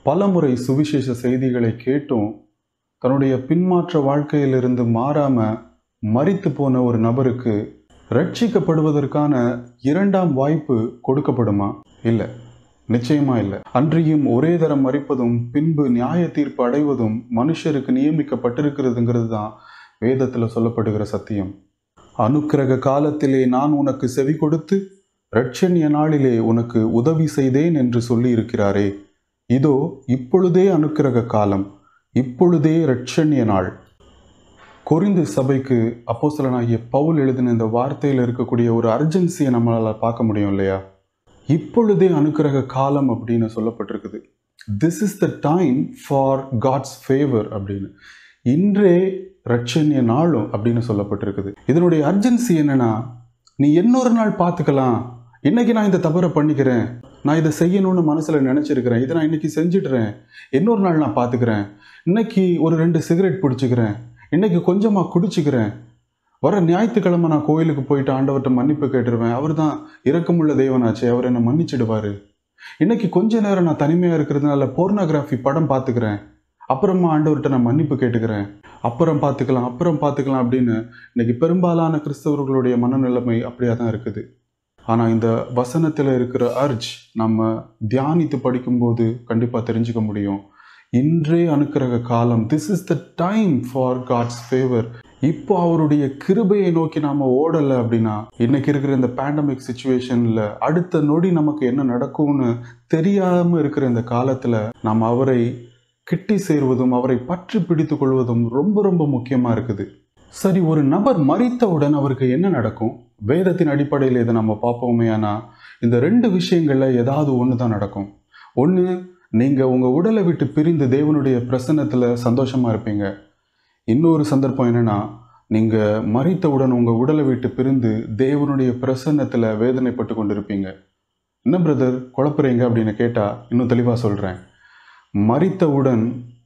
பலமுறை சுவிசேஷ செய்திகளை கேட்டும் தன்னுடைய பின்மாற்ற வாழ்க்கையிலிருந்து மாறாம மரித்து போன ஒரு நபருக்கு ரட்சிக்கப்படுவதற்கான இரண்டாம் வாய்ப்பு கொடுக்கப்படுமா இல்லை நிச்சயமா இல்லை அன்றியும் ஒரே தரம் மறிப்பதும் பின்பு நியாய தீர்ப்பு அடைவதும் மனுஷருக்கு நியமிக்கப்பட்டிருக்கிறதுங்கிறது தான் வேதத்தில் சொல்லப்படுகிற சத்தியம் அனுக்கிரக காலத்திலே நான் உனக்கு செவி கொடுத்து ரட்சண்ய நாளிலே உனக்கு உதவி செய்தேன் என்று சொல்லி இருக்கிறாரே இதோ இப்பொழுதே அனுக்கிரக காலம் இப்பொழுதே ரட்சண்ய நாள் கொரிந்து சபைக்கு அப்போஸ்தலனாகிய பவுல் எழுதின இந்த வார்த்தையில் இருக்கக்கூடிய ஒரு அர்ஜென்சியை நம்மளால் பார்க்க முடியும் இல்லையா இப்பொழுதே அனுக்கிரக காலம் அப்படின்னு சொல்லப்பட்டிருக்குது this is the time for God's favour அப்படின்னு இன்றே ரட்சண்ய நாளும் அப்படின்னு சொல்லப்பட்டிருக்குது இதனுடைய அர்ஜென்சி என்னன்னா நீ இன்னொரு நாள் பார்த்துக்கலாம் இன்னைக்கு நான் இந்த தவறை பண்ணிக்கிறேன் நான் இதை செய்யணும்னு மனசுல நினைச்சிருக்கிறேன் இதை நான் இன்னைக்கு செஞ்சிடுறேன் இன்னொரு நாள் நான் பார்த்துக்கிறேன் இன்னைக்கு ஒரு ரெண்டு சிகரெட் பிடிச்சிக்கிறேன் இன்னைக்கு கொஞ்சமா குடிச்சுக்கிறேன் வர ஞாயிற்றுக்கிழமை நான் கோயிலுக்கு போயிட்டு ஆண்டவர்கிட்ட மன்னிப்பு கேட்டுருவேன் அவர் தான் இரக்கமுள்ள தேவனாச்சே அவர் என்னை மன்னிச்சிடுவாரு இன்னைக்கு கொஞ்ச நேரம் நான் தனிமையாக இருக்கிறதுனால போர்னோகிராஃபி படம் பார்த்துக்கிறேன் அப்புறமா ஆண்டவர்கிட்ட நான் மன்னிப்பு கேட்டுக்கிறேன் அப்புறம் பார்த்துக்கலாம் அப்புறம் பார்த்துக்கலாம் அப்படின்னு இன்னைக்கு பெரும்பாலான கிறிஸ்தவர்களுடைய மனநிலைமை அப்படியே தான் இருக்குது ஆனால் இந்த வசனத்தில் இருக்கிற அர்ஜ் நம்ம தியானித்து படிக்கும்போது கண்டிப்பாக தெரிஞ்சுக்க முடியும் இன்றே அனுக்கிரக காலம் this is the time for God's favour இப்போ அவருடைய கிருபையை நோக்கி நாம ஓடலை அப்படின்னா இன்னைக்கு இருக்கிற இந்த பேண்டமிக் சுச்சுவேஷன்ல அடுத்த நொடி நமக்கு என்ன நடக்கும்னு தெரியாம இருக்கிற இந்த காலத்துல நாம் அவரை கிட்டி சேர்வதும் அவரை பற்றி பிடித்து கொள்வதும் ரொம்ப ரொம்ப முக்கியமா இருக்குது சரி ஒரு நபர் மறித்தவுடன் அவருக்கு என்ன நடக்கும் வேதத்தின் அடிப்படையில் இதை நம்ம பார்ப்போமே ஆனால் இந்த ரெண்டு விஷயங்கள்ல ஏதாவது ஒன்று தான் நடக்கும் ஒன்று நீங்கள் உங்கள் உடலை விட்டு பிரிந்து தேவனுடைய பிரசன்னத்தில் சந்தோஷமாக இருப்பீங்க இன்னொரு சந்தர்ப்பம் என்னன்னா நீங்கள் மறித்தவுடன் உங்கள் உடலை விட்டு பிரிந்து தேவனுடைய பிரசன்னத்தில் வேதனைப்பட்டு கொண்டிருப்பீங்க என்ன பிரதர் குழப்புறீங்க அப்படின்னு கேட்டால் இன்னும் தெளிவாக சொல்கிறேன் மறித்தவுடன்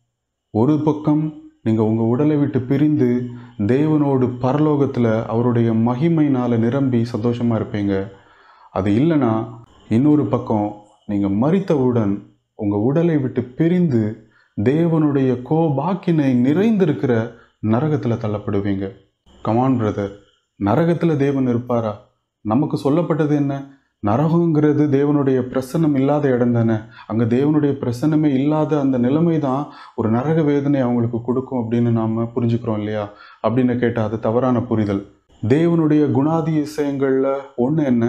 ஒரு பக்கம் நீங்கள் உங்கள் உடலை விட்டு பிரிந்து தேவனோடு பரலோகத்தில் அவருடைய மகிமைனால் நிரம்பி சந்தோஷமாக இருப்பீங்க அது இல்லைன்னா இன்னொரு பக்கம் நீங்கள் மறித்தவுடன் உங்கள் உடலை விட்டு பிரிந்து தேவனுடைய கோபாக்கினை நிறைந்திருக்கிற நரகத்தில் தள்ளப்படுவீங்க கமான் பிரதர் நரகத்தில் தேவன் இருப்பாரா நமக்கு சொல்லப்பட்டது என்ன நரகங்கிறது தேவனுடைய பிரசன்னம் இல்லாத இடம் தானே அங்கே தேவனுடைய பிரசன்னமே இல்லாத அந்த நிலைமை தான் ஒரு நரக வேதனை அவங்களுக்கு கொடுக்கும் அப்படின்னு நாம் புரிஞ்சுக்கிறோம் இல்லையா அப்படின்னு கேட்டால் அது தவறான புரிதல் தேவனுடைய குணாதிசயங்களில் ஒன்று என்ன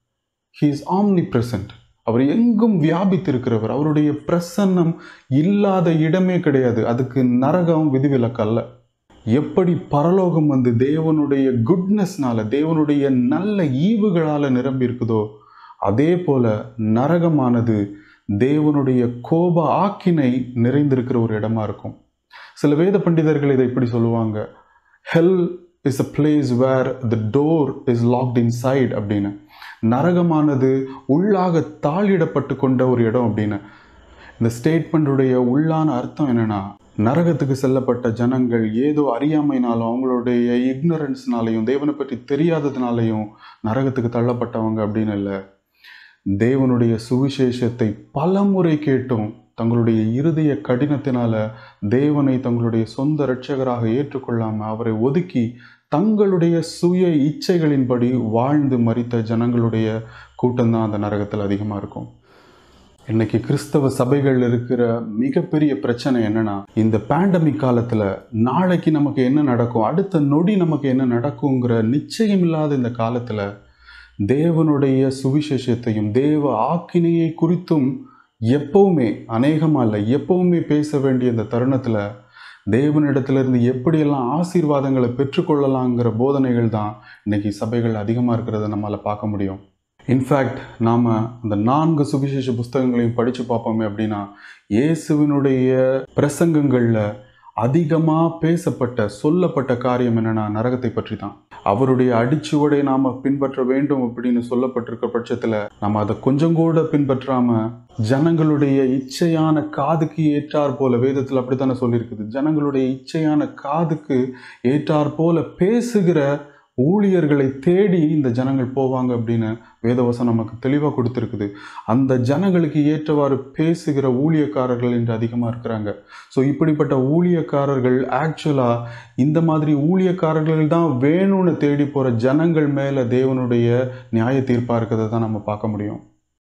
ஹீ இஸ் ஆம்னி பிரசன்ட் அவர் எங்கும் வியாபித்திருக்கிறவர் அவருடைய பிரசன்னம் இல்லாத இடமே கிடையாது அதுக்கு நரகம் விதிவிலக்கல்ல எப்படி பரலோகம் வந்து தேவனுடைய குட்னஸ்னால தேவனுடைய நல்ல ஈவுகளால் நிரம்பி இருக்குதோ அதே போல நரகமானது தேவனுடைய கோப ஆக்கினை நிறைந்திருக்கிற ஒரு இடமா இருக்கும் சில வேத பண்டிதர்கள் இதை இப்படி சொல்லுவாங்க hell is a place where the door is locked inside அப்படின்னு நரகமானது உள்ளாக தாளிடப்பட்டு கொண்ட ஒரு இடம் அப்படின்னு இந்த ஸ்டேட்மெண்ட்டுடைய உள்ளான அர்த்தம் என்னன்னா நரகத்துக்கு செல்லப்பட்ட ஜனங்கள் ஏதோ அறியாமைனாலும் அவங்களுடைய இக்னரன்ஸ்னாலையும் தேவனை பற்றி தெரியாததுனாலையும் நரகத்துக்கு தள்ளப்பட்டவங்க அப்படின்னு இல்லை தேவனுடைய சுவிசேஷத்தை பலமுறை கேட்டும் தங்களுடைய இருதய கடினத்தினால தேவனை தங்களுடைய சொந்த இரட்சகராக ஏற்றுக்கொள்ளாம அவரை ஒதுக்கி தங்களுடைய சுய இச்சைகளின்படி வாழ்ந்து மறித்த ஜனங்களுடைய கூட்டம்தான் அந்த நரகத்தில் அதிகமாக இருக்கும் இன்னைக்கு கிறிஸ்தவ சபைகள் இருக்கிற மிகப்பெரிய பிரச்சனை என்னன்னா இந்த பேண்டமிக் காலத்துல நாளைக்கு நமக்கு என்ன நடக்கும் அடுத்த நொடி நமக்கு என்ன நடக்குங்கிற நிச்சயம் இல்லாத இந்த காலத்துல தேவனுடைய சுவிசேஷத்தையும் தேவ ஆக்கினையை குறித்தும் எப்பவுமே அநேகமா இல்லை எப்பவுமே பேச வேண்டிய இந்த தருணத்துல தேவனிடத்திலிருந்து எப்படியெல்லாம் ஆசீர்வாதங்களை பெற்றுக்கொள்ளலாங்கிற போதனைகள் தான் இன்னைக்கு சபைகள் அதிகமாக இருக்கிறத நம்மளால் பார்க்க முடியும் இன்ஃபேக்ட் நாம் அந்த நான்கு சுவிசேஷ புஸ்தகங்களையும் படித்து பார்ப்போமே அப்படின்னா இயேசுவினுடைய பிரசங்கங்களில் அதிகமாக பேசப்பட்ட சொல்லப்பட்ட காரியம் என்னன்னா நரகத்தை பற்றி தான் அவருடைய அடிச்சுவடை நாம் பின்பற்ற வேண்டும் அப்படின்னு சொல்லப்பட்டிருக்க பட்சத்தில் நம்ம அதை கொஞ்சம் கூட பின்பற்றாம ஜனங்களுடைய இச்சையான காதுக்கு ஏற்றார் போல வேதத்தில் அப்படித்தானே சொல்லியிருக்குது ஜனங்களுடைய இச்சையான காதுக்கு ஏற்றார் போல பேசுகிற ஊழியர்களை தேடி இந்த ஜனங்கள் போவாங்க அப்படின்னு வேதவசம் நமக்கு தெளிவாக கொடுத்துருக்குது அந்த ஜனங்களுக்கு ஏற்றவாறு பேசுகிற ஊழியக்காரர்கள் இன்று அதிகமாக இருக்கிறாங்க ஸோ இப்படிப்பட்ட ஊழியக்காரர்கள் ஆக்சுவலாக இந்த மாதிரி ஊழியக்காரர்கள் தான் வேணும்னு தேடி போகிற ஜனங்கள் மேலே தேவனுடைய நியாய தீர்ப்பாக இருக்கிறத தான் நம்ம பார்க்க முடியும்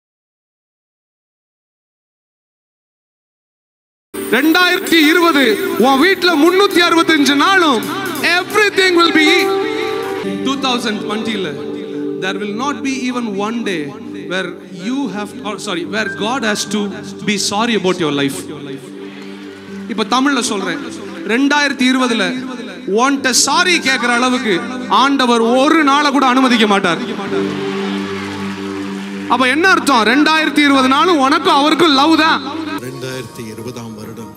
ரெண்டாயிரத்தி இருபது உன் வீட்டுல முன்னூத்தி அறுபத்தஞ்சு நாளும் everything will be two thousand டுவெண்ட்டில there will not be even one day where you have sorry where God has to be sorry about your life இப்ப தமிழ்ல சொல்றேன் ரெண்டாயிரத்தி இருபதுல உன்கிட்ட சாரி கேட்கிற அளவுக்கு ஆண்டவர் ஒரு நாளை கூட அனுமதிக்க மாட்டார் அப்ப என்ன அர்த்தம் ரெண்டாயிரத்தி இருபது நாளும் உனக்கும் அவருக்கும் லவ் தான் ரெண்டாயிரத்தி இருபதாம் வருடம்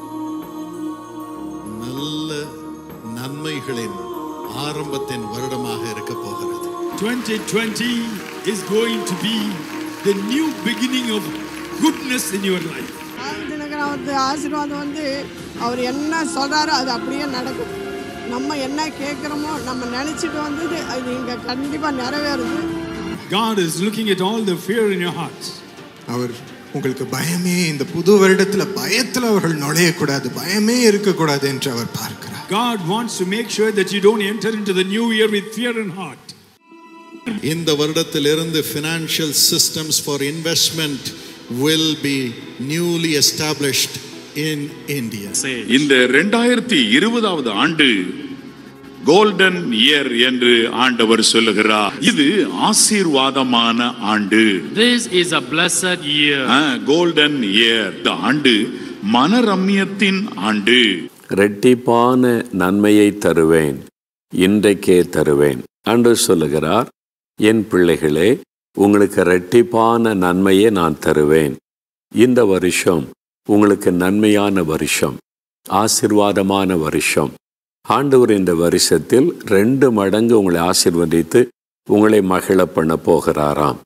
நல்ல நன்மைகளின் ஆரம்பத்தின் வருடமாக இருக்க போகிறது 2020 is going to be the new beginning of goodness in your life. Dinakaran வந்து ஆசீர்வாதம் வந்து அவர் என்ன சொல்கிறாரோ அது அப்படியே நடக்கும் நம்ம என்ன கேட்குறோமோ நம்ம நினச்சிட்டு வந்தது அது இங்கே கண்டிப்பாக நிறைவேறுது God is looking at all the fear in your hearts. அவர் உங்களுக்கு பயமே இந்த புது வருடத்துல பயத்துல அவர்கள் நுழையக்கூடாது பயமே இருக்கக்கூடாது என்று அவர் பார்க்கிறார் God wants to make sure that you don't enter into the new year with fear in heart. இந்த வருடத்திலிருந்து financial systems for investment will be newly established in India. இந்த ரெண்டாயிரத்தி இருபதாவது ஆண்டு கோல்டன் இயர் என்று ஆண்டவர் சொல்லுகிறார் இது ஆசீர்வாதமான ஆண்டு This is a blessed year. Golden year இந்த ஆண்டு மனரம்யத்தின் ஆண்டு இரட்டிப்பான நன்மையை தருவேன் இன்றைக்கே தருவேன் அன்று சொல்லுகிறார் என் பிள்ளைகளே உங்களுக்கு இரட்டிப்பான நன்மையை நான் தருவேன் இந்த வருஷம் உங்களுக்கு நன்மையான வருஷம் ஆசிர்வாதமான வருஷம் ஆண்டவர் இந்த வருஷத்தில் ரெண்டு மடங்கு உங்களை ஆசிர்வதித்து உங்களை மகிழ பண்ண போகிறாராம்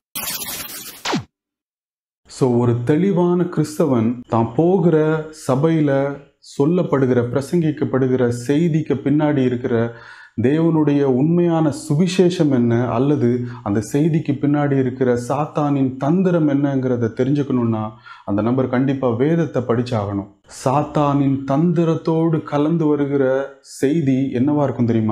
ஸோ ஒரு தெளிவான கிறிஸ்தவன் தான் போகிற சபையில் சொல்லப்படுகிற பிரசங்கிக்கப்படுகிற செய்திக்கு பின்னாடி இருக்கிற தேவனுடைய உண்மையான சுவிசேஷம் என்ன அல்லது அந்த செய்திக்கு பின்னாடி இருக்கிற சாத்தானின் தந்திரம் என்னங்கிறத தெரிஞ்சுக்கணும்னா அந்த நபர் கண்டிப்பாக வேதத்தை படிச்சாகணும் சாத்தானின் தந்திரத்தோடு கலந்து வருகிற செய்தி என்னவா இருக்கும் தெரியுமா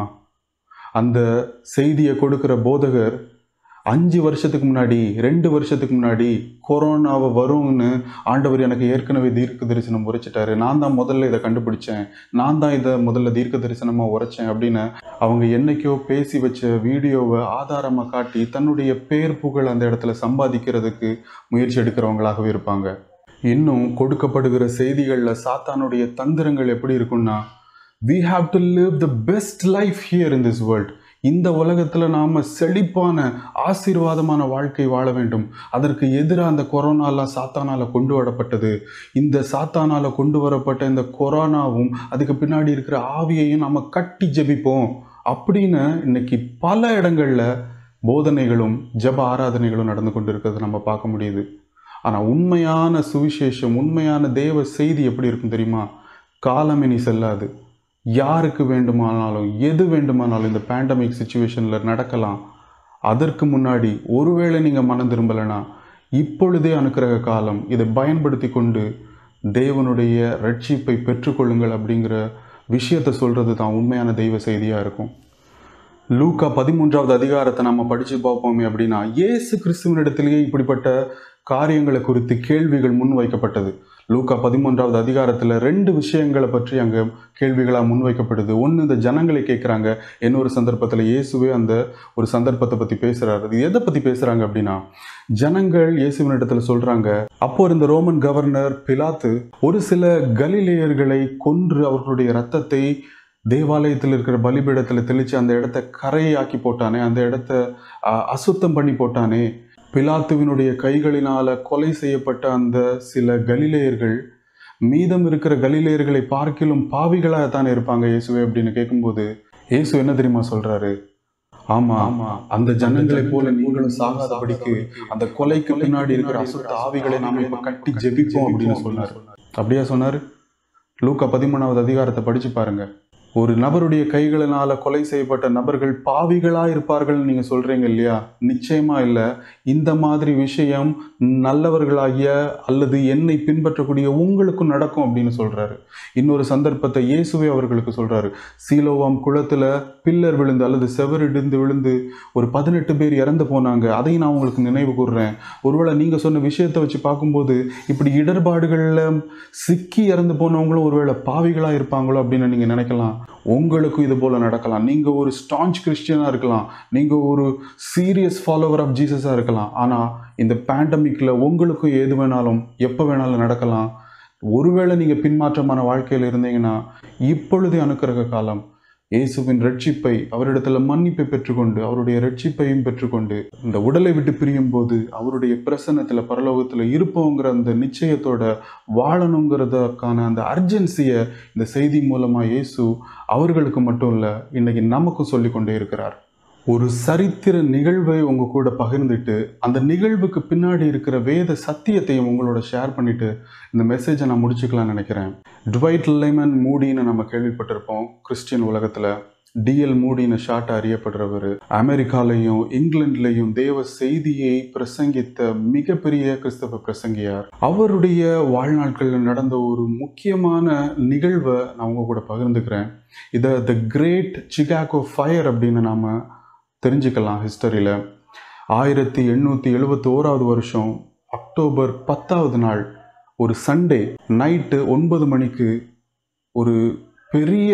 அந்த செய்தியை கொடுக்கிற போதகர் அஞ்சு வருஷத்துக்கு முன்னாடி ரெண்டு வருஷத்துக்கு முன்னாடி கொரோனாவை வரும்னு ஆண்டவர் எனக்கு ஏற்கனவே தீர்க்க தரிசனம் உரைச்சிட்டாரு நான் தான் முதல்ல இதை கண்டுபிடிச்சேன் நான் தான் இதை முதல்ல தீர்க்க தரிசனமாக உரைச்சேன் அப்படின்னு அவங்க என்னைக்கோ பேசி வச்ச வீடியோவை ஆதாரமாக காட்டி தன்னுடைய பேர் புகழ் அந்த இடத்துல சம்பாதிக்கிறதுக்கு முயற்சி எடுக்கிறவங்களாகவே இருப்பாங்க இன்னும் கொடுக்கப்படுகிற செய்திகளில் சாத்தானுடைய தந்திரங்கள் எப்படி இருக்கும்னா we have to live the best life here in this world இந்த உலகத்தில் நாம் செழிப்பான ஆசீர்வாதமான வாழ்க்கை வாழ வேண்டும் அதற்கு எதிராக அந்த கொரோனாலாம் சாத்தானால் கொண்டு வரப்பட்டது இந்த சாத்தானால் கொண்டு வரப்பட்ட இந்த கொரோனாவும் அதுக்கு பின்னாடி இருக்கிற ஆவியையும் நம்ம கட்டி ஜெபிப்போம் அப்படின்னு இன்னைக்கு பல இடங்களில் போதனைகளும் ஜப ஆராதனைகளும் நடந்து கொண்டு இருக்கிறத நம்ம பார்க்க முடியுது ஆனால் உண்மையான சுவிசேஷம் உண்மையான தேவ செய்தி எப்படி இருக்கும் தெரியுமா காலமினி செல்லாது யாருக்கு வேண்டுமானாலும் எது வேண்டுமானாலும் இந்த பேண்டமிக் சுச்சுவேஷனில் நடக்கலாம் அதற்கு முன்னாடி ஒருவேளை நீங்கள் மனம் திரும்பலைன்னா இப்பொழுதே அனுக்கிரக காலம் இதை பயன்படுத்தி கொண்டு தேவனுடைய ரட்சிப்பை பெற்றுக்கொள்ளுங்கள் அப்படிங்கிற விஷயத்தை சொல்கிறது தான் உண்மையான தெய்வ செய்தியாக இருக்கும் லூக்கா பதிமூன்றாவது அதிகாரத்தை நம்ம படித்து பார்ப்போமே அப்படின்னா இயேசு கிறிஸ்துவனிடத்திலேயே இப்படிப்பட்ட காரியங்களை குறித்து கேள்விகள் முன்வைக்கப்பட்டது லூக்கா பதிமூன்றாவது அதிகாரத்தில் ரெண்டு விஷயங்களை பற்றி அங்கே கேள்விகளாக முன்வைக்கப்படுது ஒன்று இந்த ஜனங்களை கேட்குறாங்க இன்னொரு சந்தர்ப்பத்தில் இயேசுவே அந்த ஒரு சந்தர்ப்பத்தை பற்றி பேசுகிறாரு இது எதை பற்றி பேசுகிறாங்க அப்படின்னா ஜனங்கள் இயேசுவினிடத்தில் சொல்கிறாங்க அப்போ இந்த ரோமன் கவர்னர் பிலாத்து ஒரு சில கலிலேயர்களை கொன்று அவர்களுடைய ரத்தத்தை தேவாலயத்தில் இருக்கிற பலிபீடத்தில் தெளித்து அந்த இடத்த கரையாக்கி போட்டானே அந்த இடத்த அஹ், அசுத்தம் பண்ணி போட்டானே பிலாத்துவினுடைய கைகளினால கொலை செய்யப்பட்ட அந்த சில கலிலேயர்கள் மீதம் இருக்கிற கலிலேயர்களை பார்க்கிலும் பாவிகளாக தானே இருப்பாங்க இயேசுவே அப்படின்னு கேட்கும்போது இயேசு என்ன தெரியுமா சொல்றாரு ஆமா ஆமா அந்த ஜனங்களை போல நீங்களும் சாகாதபடிக்கு அந்த கொலைக்கு பின்னாடி இருக்கிற அசுத்த ஆவிகளை நாம இப்ப கட்டி ஜெபிப்போம் அப்படின்னு சொன்னார் அப்படியா சொன்னார் லூக்கா பதிமூணாவது அதிகாரத்தை படிச்சு பாருங்க ஒரு நபருடைய கைகளினால கொலை செய்யப்பட்ட நபர்கள் பாவிகளா இருப்பார்கள்னு நீங்க சொல்றீங்க இல்லையா நிச்சயமா இல்லை இந்த மாதிரி விஷயம் நல்லவர்களாகிய அல்லது என்னை பின்பற்றக்கூடிய உங்களுக்கும் நடக்கும் அப்படின்னு சொல்றாரு இன்னொரு சந்தர்ப்பத்தை இயேசுவே அவர்களுக்கு சொல்றாரு சீலோவாம் குளத்துல பில்லர் விழுந்து அல்லது செவரிடிந்து விழுந்து ஒரு பதினெட்டு பேர் இறந்து போனாங்க அதையும் நான் உங்களுக்கு நினைவு கூறுறேன் ஒருவேளை நீங்க சொன்ன விஷயத்தை வச்சு பார்க்கும்போது இப்படி இடர்பாடுகள்ல சிக்கி இறந்து போனவங்களும் ஒருவேளை பாவிகளா இருப்பாங்களோ அப்படின்னு நீங்க நினைக்கலாம் உங்களுக்கும் இது போல நடக்கலாம் நீங்க ஒரு ஸ்டான்ச் கிறிஸ்டியனா இருக்கலாம் நீங்க ஒரு சீரியஸ் ஃபாலோவர் ஆஃப் ஜீசஸா இருக்கலாம் ஆனா இந்த பேண்டமிக்ல உங்களுக்கும் எது வேணாலும் எப்போ வேணாலும் நடக்கலாம் ஒருவேளை நீங்க பின்மாற்றமான வாழ்க்கையில் இருந்தீங்கன்னா இப்பொழுதே அனுக்கிரக காலம் இயேசுவின் ரட்சிப்பை அவரிடத்துல மன்னிப்பை பெற்றுக்கொண்டு அவருடைய ரட்சிப்பையும் பெற்றுக்கொண்டு இந்த உடலை விட்டு பிரியும் போது அவருடைய பிரசன்னத்துல பரலோகத்துல இருப்போங்கிற அந்த நிச்சயத்தோட வாழணுங்கிறதுக்கான அந்த அர்ஜென்சியை இந்த செய்தி மூலமா இயேசு அவர்களுக்கு மட்டும் இல்ல இன்னைக்கு நமக்கும் சொல்லி கொண்டே இருக்கிறார் ஒரு சரித்திர நிகழ்வை உங்க கூட பகிர்ந்துட்டு அந்த நிகழ்வுக்கு பின்னாடி இருக்கிற வேத சத்தியத்தையும் உங்களோட ஷேர் பண்ணிட்டு இந்த மெசேஜை நான் முடிச்சுக்கலாம்னு நினைக்கிறேன் டுவைட் லெமன் மூடின்னு நம்ம கேள்விப்பட்டிருப்போம் கிறிஸ்டியன் உலகத்துல டிஎல் மூடின்னு ஷார்ட் அறியப்படுறவர் அமெரிக்காலையும் இங்கிலாந்துலையும் தேவ செய்தியை பிரசங்கித்த மிகப்பெரிய கிறிஸ்தவ பிரசங்கியார் அவருடைய வாழ்நாட்களில் நடந்த ஒரு முக்கியமான நிகழ்வை நான் உங்க கூட பகிர்ந்துக்கிறேன் இதை த கிரேட் சிகாகோ ஃபயர் அப்படின்னு நாம தெரிஞ்சுக்கலாம் ஹிஸ்டரியில் ஆயிரத்தி எண்ணூற்றி எழுபத்தி ஓராவது வருஷம் அக்டோபர் பத்தாவது நாள் ஒரு சண்டே நைட்டு ஒன்பது மணிக்கு ஒரு பெரிய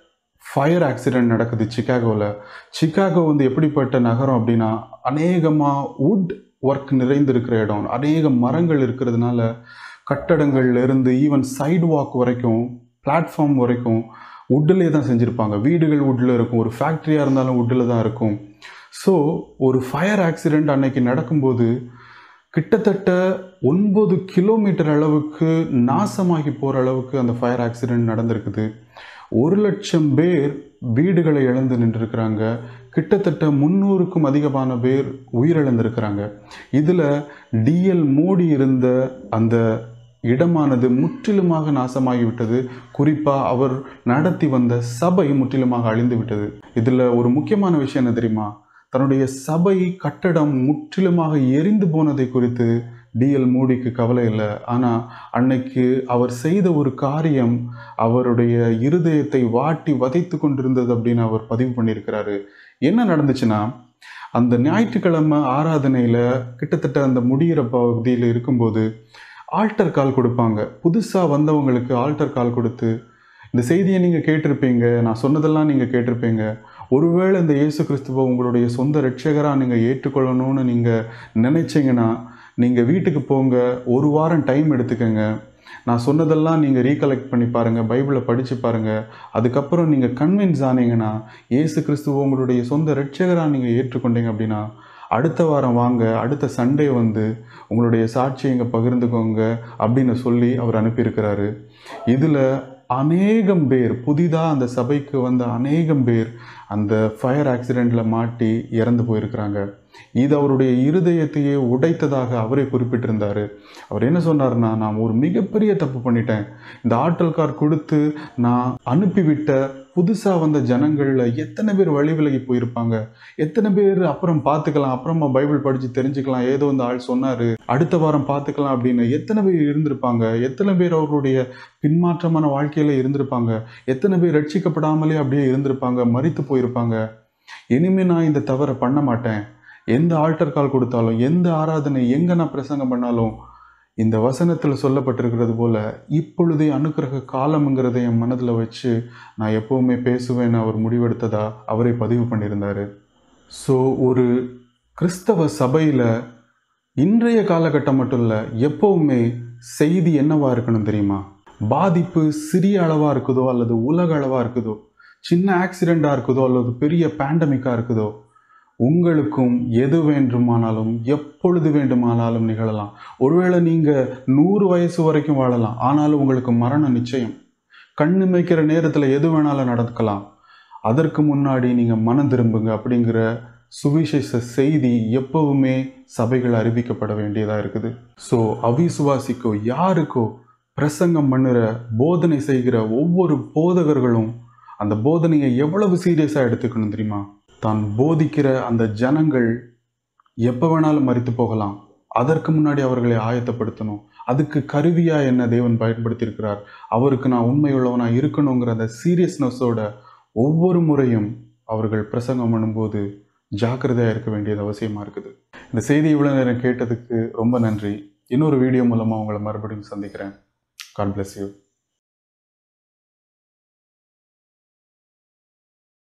ஃபயர் ஆக்சிடென்ட் நடக்குது சிகாகோவில் சிகாகோ வந்து எப்படிப்பட்ட நகரம் அப்படின்னா அநேகமாக வுட் ஒர்க் நிறைந்திருக்கிற இடம் அநேக மரங்கள் இருக்கிறதுனால கட்டடங்கள்ல இருந்து ஈவன் சைடு வாக் வரைக்கும் பிளாட்ஃபார்ம் வரைக்கும் வுட்டிலே தான் செஞ்சுருப்பாங்க வீடுகள் வுட்டில் இருக்கும் ஒரு ஃபேக்ட்ரியாக இருந்தாலும் வுட்டில் தான் இருக்கும் ஸோ ஒரு ஃபயர் ஆக்சிடெண்ட் அன்னைக்கு நடக்கும்போது கிட்டத்தட்ட ஒன்பது கிலோமீட்டர் அளவுக்கு நாசமாகி போகிற அளவுக்கு அந்த ஃபயர் ஆக்சிடெண்ட் நடந்திருக்குது ஒரு லட்சம் பேர் வீடுகளை இழந்து நின்றுருக்கிறாங்க கிட்டத்தட்ட முந்நூறுக்கும் அதிகமான பேர் உயிரிழந்திருக்கிறாங்க இதில் டிஎல் மோடி இருந்த அந்த இடமானது முற்றிலுமாக நாசமாகிவிட்டது குறிப்பாக அவர் நடத்தி வந்த சபை முற்றிலுமாக அழிந்து விட்டது இதில் ஒரு முக்கியமான விஷயம் என்ன தெரியுமா தன்னுடைய சபை கட்டடம் முற்றிலுமாக எரிந்து போனதை குறித்து டிஎல் மோடிக்கு கவலை இல்லை ஆனால் அன்னைக்கு அவர் செய்த ஒரு காரியம் அவருடைய இருதயத்தை வாட்டி வதைத்து கொண்டிருந்தது அப்படின்னு அவர் பதிவு பண்ணியிருக்கிறாரு என்ன நடந்துச்சுன்னா அந்த ஞாயிற்றுக்கிழமை ஆராதனையில் கிட்டத்தட்ட அந்த முடிகிற பகுதியில் இருக்கும்போது ஆல்டர் கால் கொடுப்பாங்க புதுசாக வந்தவங்களுக்கு ஆல்டர் கால் கொடுத்து இந்த செய்தியை நீங்கள் கேட்டிருப்பீங்க நான் சொன்னதெல்லாம் நீங்கள் கேட்டிருப்பீங்க ஒருவேளை இந்த இயேசு கிறிஸ்துவை உங்களுடைய சொந்த ரட்சகராக நீங்கள் ஏற்றுக்கொள்ளணும்னு நீங்கள் நினைச்சீங்கன்னா நீங்கள் வீட்டுக்கு போங்க ஒரு வாரம் டைம் எடுத்துக்கங்க நான் சொன்னதெல்லாம் நீங்கள் ரீகலெக்ட் பண்ணி பாருங்கள் பைபிளை படித்து பாருங்கள் அதுக்கப்புறம் நீங்கள் கன்வின்ஸ் ஆனீங்கன்னா இயேசு கிறிஸ்துவ உங்களுடைய சொந்த ரட்சகராக நீங்கள் ஏற்றுக்கொண்டீங்க அப்படின்னா அடுத்த வாரம் வாங்க அடுத்த சண்டே வந்து உங்களுடைய சாட்சியை இங்கே பகிர்ந்துக்கோங்க அப்படின்னு சொல்லி அவர் அனுப்பியிருக்கிறாரு இதில் அநேகம் பேர் புதிதாக அந்த சபைக்கு வந்த அநேகம் பேர் அந்த ஃபயர் ஆக்சிடெண்ட்டில் மாட்டி இறந்து போயிருக்கிறாங்க இது அவருடைய இருதயத்தையே உடைத்ததாக அவரே குறிப்பிட்டிருந்தார் அவர் என்ன சொன்னார்னா நான் ஒரு மிகப்பெரிய தப்பு பண்ணிட்டேன் இந்த ஆட்டல் கார் கொடுத்து நான் அனுப்பிவிட்ட புதுசாக வந்த ஜனங்களில் எத்தனை பேர் வழி விலகி போயிருப்பாங்க எத்தனை பேர் அப்புறம் பார்த்துக்கலாம் அப்புறமா பைபிள் படித்து தெரிஞ்சுக்கலாம் ஏதோ இந்த ஆள் சொன்னார் அடுத்த வாரம் பார்த்துக்கலாம் அப்படின்னு எத்தனை பேர் இருந்திருப்பாங்க எத்தனை பேர் அவருடைய பின்மாற்றமான வாழ்க்கையில் இருந்திருப்பாங்க எத்தனை பேர் ரட்சிக்கப்படாமலே அப்படியே இருந்திருப்பாங்க மறித்து போயிருப்பாங்க இனிமே நான் இந்த தவறை பண்ண மாட்டேன் எந்த ஆல்டர் கால் கொடுத்தாலும் எந்த ஆராதனை எங்கே நான் பிரசங்கம் பண்ணாலும் இந்த வசனத்தில் சொல்லப்பட்டிருக்கிறது போல இப்பொழுதே அனுக்கிரக காலம்ங்கிறத என் மனதில் வச்சு நான் எப்போவுமே பேசுவேன்னு அவர் முடிவெடுத்ததா அவரே பதிவு பண்ணியிருந்தார் ஸோ ஒரு கிறிஸ்தவ சபையில் இன்றைய காலகட்டம் மட்டும் இல்லை எப்போவுமே செய்தி என்னவா இருக்கணும் தெரியுமா பாதிப்பு சிறிய அளவாக இருக்குதோ அல்லது உலக அளவாக இருக்குதோ சின்ன ஆக்சிடெண்ட்டாக இருக்குதோ அல்லது பெரிய பேண்டமிக்காக இருக்குதோ உங்களுக்கும் எது வேண்டுமானாலும் எப்பொழுது வேண்டுமானாலும் நிகழலாம் ஒருவேளை நீங்கள் நூறு வயசு வரைக்கும் வாழலாம் ஆனாலும் உங்களுக்கு மரணம் நிச்சயம் கண்ணு மேய்க்கிற நேரத்தில் எது வேணாலும் நடக்கலாம் அதற்கு முன்னாடி நீங்கள் மனம் திரும்புங்க அப்படிங்கிற சுவிசேஷ செய்தி எப்பவுமே சபைகள் அறிவிக்கப்பட வேண்டியதாக இருக்குது ஸோ அவிசுவாசிக்கோ யாருக்கோ பிரசங்கம் பண்ணுற போதனை செய்கிற ஒவ்வொரு போதகர்களும் அந்த போதனையை எவ்வளவு சீரியஸாக எடுத்துக்கணும் தெரியுமா தான் போதிக்கிற அந்த ஜனங்கள் எப்போ வேணாலும் மறித்து போகலாம் அதற்கு முன்னாடி அவர்களை ஆயத்தப்படுத்தணும் அதுக்கு கருவியா என்ன தேவன் பயன்படுத்தியிருக்கிறார் அவருக்கு நான் உண்மையுள்ளவனா இருக்கணுங்கிற அந்த சீரியஸ்னஸோட ஒவ்வொரு முறையும் அவர்கள் பிரசங்கம் பண்ணும்போது ஜாக்கிரதையாக இருக்க வேண்டியது அவசியமாக இருக்குது இந்த செய்தி இவ்வளோ நேரம் கேட்டதுக்கு ரொம்ப நன்றி இன்னொரு வீடியோ மூலமாக உங்களை மறுபடியும் சந்திக்கிறேன் காட் bless யூ